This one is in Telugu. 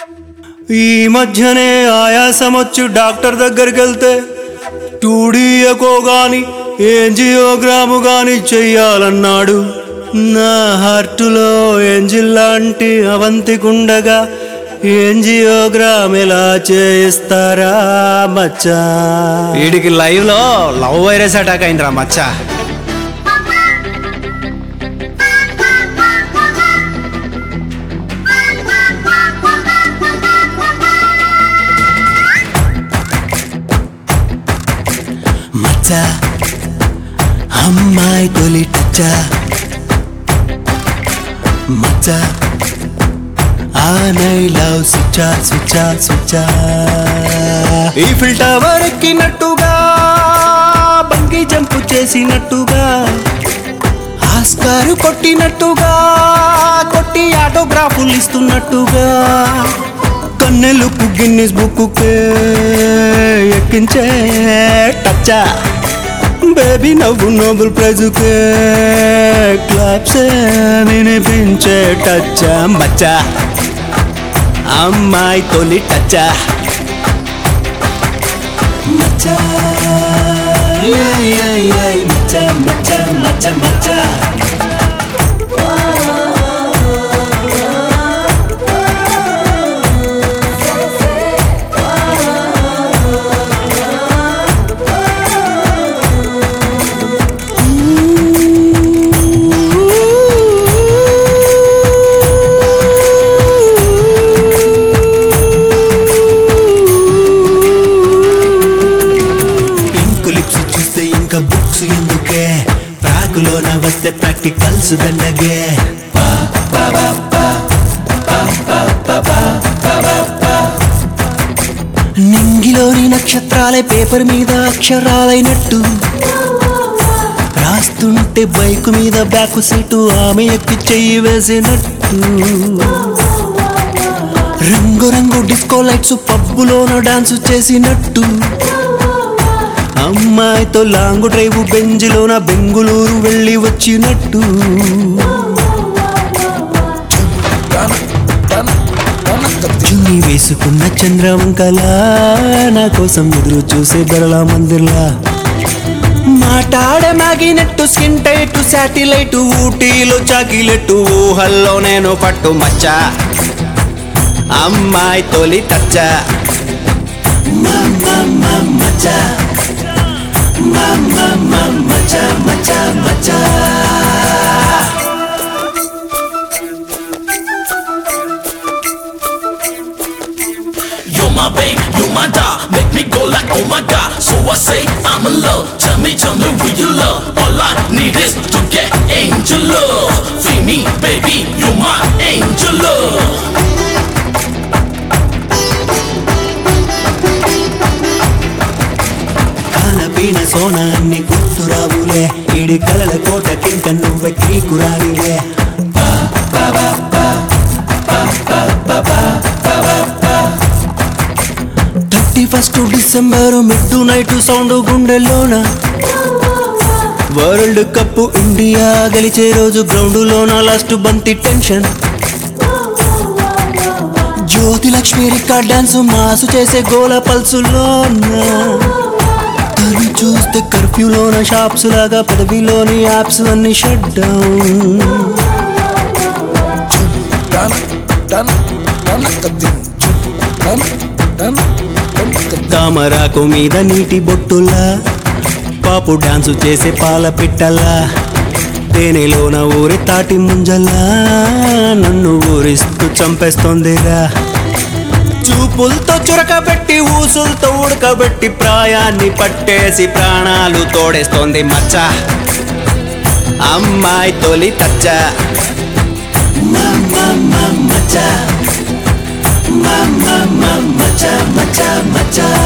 ఈ మధ్యనే ఆయాసం వచ్చి డాక్టర్ దగ్గరికి వెళ్తే టూడీ ఎకో గాని ఏంజియోగ్రాము గాని చెయ్యాలన్నాడు నా హార్టులో ఏంజిల్ లాంటి అవంతికుండగా ఏంజియోగ్రామ్ ఎలా చేయిస్తారా మచ్చా వీడికి లైవ్ లో లవ్ వైరస్ అటాక్ అయిందిరా మచ్చా మచ్చా అమ్మాయి తొలి టచ్చా మచ్చా ఆ నై లవ్ స్విచ్చా స్విచ్చా స్విచ్చా ఈ ఫిల్టర్ ఎక్కినట్టుగా బంగి జంపు చేసినట్టుగా ఆస్కారు కొట్టినట్టుగా కొట్టి ఆటోగ్రాఫులు ఇస్తున్నట్టుగా కన్నెలుకు గిన్నిస్ బుక్కే ఎక్కించే టచ్చా బేబీ నవ్వు నోబెల్ ప్రైజుకే క్లాప్స్ వినిపించే టచ్చా మచ్చా అమ్మాయి తొలి టచ్చా మచ్చా ఏయ్, ఏయ్, ఏయ్, మచ్చా మచ్చా మచ్చా మచ్చా పింక్ లిప్స్ చూస్తే ఇంకా బుక్స్ ఎందుకే ప్రాకులోన వస్తే ప్రాక్టికల్స్ దండగే నింగిలోని నక్షత్రాలే పేపర్ మీద అక్షరాలైనట్టు రాస్తుంటే బైక్ మీద బ్యాక్ సీటు ఆమె ఎక్కి చెయ్యి వేసినట్టు రంగు రంగు డిస్కో లైట్స్ పబ్బులోన డాన్స్ చేసినట్టు అమ్మాయితో లాంగ్ డ్రైవ్ బెంజిలోన బెంగుళూరు వెళ్ళి వచ్చినట్టు చున్ని వేసుకున్న చంద్రవంకల నా కోసం ఎదురు చూసే బెరళ మందిర్లా మాట్లాడే మ్యాగినట్టు స్కిన్ టైట్ శాటిలైట్ ఊటీలో చాకిలెట్టు ఊహల్లో నేను పట్టు మచ్చా అమ్మాయి తొలి టచ్చ మచ్చా మచ్చా మచ్చా మచ్చా You're my babe, you're my doll, make me go like oh my god. So I say I'm in love. Tell me, tell me who you love. All I need is to get angel love. Free me, baby, you're my angel love. కాలపీన సోనాన్ని గుర్తురావులే ఇడి కలల కోట కింక నువ్వె కీకురాలివే thirty first December midnight sound గుండెల్లోన వరల్డ్ కప్ ఇండియా గెలిచే రోజు గ్రౌండ్ లోన లాస్ట్ బంతి tension Jyothi Lakshmi record dance mass చేసే గోల పల్సులోన తను చూస్తే కర్ఫ్యూలోన షాప్స్ లాగా పదవిలోని యాప్స్ అన్ని షట్ డౌన్ తామరాకు మీద నీటి బొట్టులా పాపు డాన్సు చేసే పాల పిట్టలా తేనెలోన ఊరి తాటి ముంజలా నన్ను ఊరిస్తూ చంపేస్తోందిరా చూపులతో చురకబెట్టి ఊసులతో ఉడకబెట్టి ప్రాయాన్ని పట్టేసి ప్రాణాలు తోడేస్తోంది మచ్చ అమ్మాయి తొలి తచ్చ మచ్చ మచ్చ మచ్చ మచ్చ